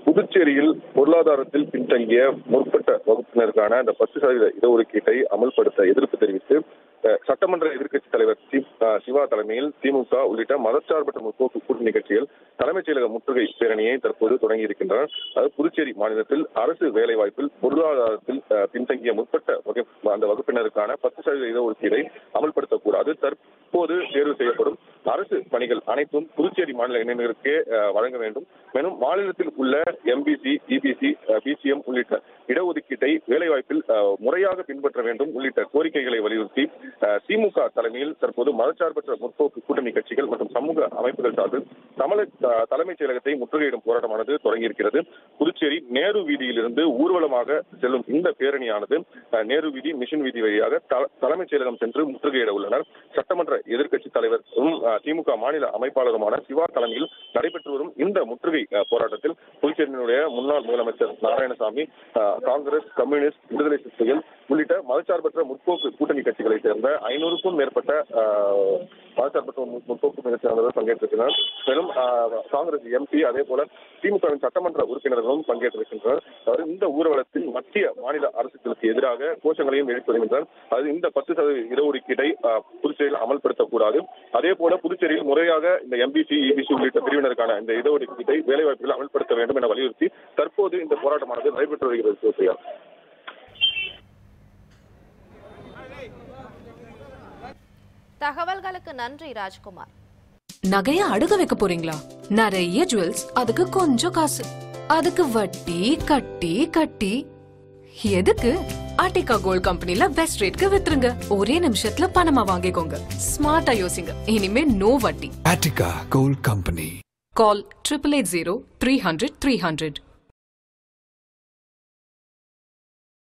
புதுச்சேரியில் பொருளாதாரத்தில் பின்தங்கிய முற்பட்ட வகுப்பினருக்கான அந்த பத்து சதவீத இடஒதுக்கீட்டை அமல்படுத்த எதிர்ப்பு தெரிவித்து அஹ், சட்டமன்ற எதிர்க்கட்சித் தலைவர் சி அஹ், சிவா தலைமையில் திமுக உள்ளிட்ட மதச்சார்பற்ற முற்போக்கு கூட்டணி கட்சிகள் தலைமைச் செயலக முற்றுகை பேரணியை தற்போது தொடங்கி இருக்கின்றனர் அது புதுச்சேரி மாநிலத்தில் அரசு வேலைவாய்ப்பில் பொருளாதாரத்தில் அஹ், பின்தங்கிய முற்பட்ட வகுப்பு அந்த வகுப்பினருக்கான பத்து சதவீத இடஒதுக்கீடை அமல்படுத்தக்கூடாது தற்போது தேர்வு செய்யப்படும் அரசு பணிகள் அனைத்தும் புதுச்சேரி மாநில இளைஞருக்கே அஹ், வழங்க வேண்டும் மேலும் மாநிலத்தில் உள்ள எம்பிசி இபிசி பிசிஎம் உள்ளிட்ட இடஒதுக்கீட்டை வேலைவாய்ப்பில் அஹ், முறையாக பின்பற்ற வேண்டும் உள்ளிட்ட கோரிக்கைகளை வலியுறுத்தி அஹ், திமுக தலைமையில் தற்போது மதச்சார்பற்ற முற்போக்கு கூட்டணி கட்சிகள் மற்றும் சமூக அமைப்புகள் சார்பில் தமிழ அஹ், தலைமைச் செயலகத்தை முற்றுகையிடும் போராட்டமானது தொடங்கியிருக்கிறது புதுச்சேரி நேரு வீதியிலிருந்து ஊர்வலமாக செல்லும் இந்த பேரணியானது அஹ், நேரு வீதி மிஷின் வீதி வழியாக த- தலைமைச் செயலகம் சென்று முற்றுகையிட உள்ளனர் சட்டமன்ற எதிர்க்கட்சித் தலைவரும் அஹ், திமுக மாநில அமைப்பாளருமான சிவா தலைமையில் நடைபெற்று வரும் இந்த முற்றுகை அஹ், போராட்டத்தில் புதுச்சேரியினுடைய முன்னாள் முதலமைச்சர் நாராயணசாமி அஹ், காங்கிரஸ் கம்யூனிஸ்ட் விடுதலை சிறுத்தைகள் உள்ளிட்ட மதச்சார்பற்ற முற்போக்கு கூட்டணி கட்சிகளை சேர்ந்த ஐநூறுக்கும் மேற்பட்ட அஹ், மதச்சார்பற்ற மு- முற்போக்கு கட்சியை சேர்ந்தவர்கள் பங்கேற்றிருக்கிறார் மேலும் அஹ், காங்கிரஸ் எம்பி அதே போல திமுகவின் சட்டமன்ற உறுப்பினர்களும் பங்கேற்றிருக்கின்றனர் அதாவது இந்த ஊர்வலத்தில் மத்திய மாநில அரசுகளுக்கு எதிராக கோஷங்களையும் எழுப்பி வருகின்றனர் அது இந்த பத்து சதவீத இடஒதுக்கீட்டை அஹ், புதுச்சேரியில் அமல்படுத்தக்கூடாது அதே போல புதுச்சேரியில் முறையாக இந்த எம்பிசி இபிசி உள்ளிட்ட பிரிவினருக்கான இந்த இடஒதுக்கீட்டை வேலைவாய்ப்பில் அமல்படுத்த வேண்டும் என வலியுறுத்தி தற்போது இந்த போராட்டமானது நடைபெற்று வருகிறது சிவசையா தகவல்களுக்கு நன்றி ராஜ்குமார் நகைய அடுக்க வைக்க போறீங்களா நிறைய ஜுவல்ஸ் அதுக்கு கொஞ்சம் காசு அதுக்கு வட்டி கட்டி கட்டி எதுக்கு ஆர்டிகா கோல்ட் கம்பெனில பெஸ்ட் ரேட்க்கு வித்துருங்க ஒரே நிமிஷத்துல பணமா வாங்கிக்கோங்க ஸ்மார்ட்டா யோசிங்க இனிமே நோ வட்டி Attica Gold Company. Call triple eight zero three hundred three hundred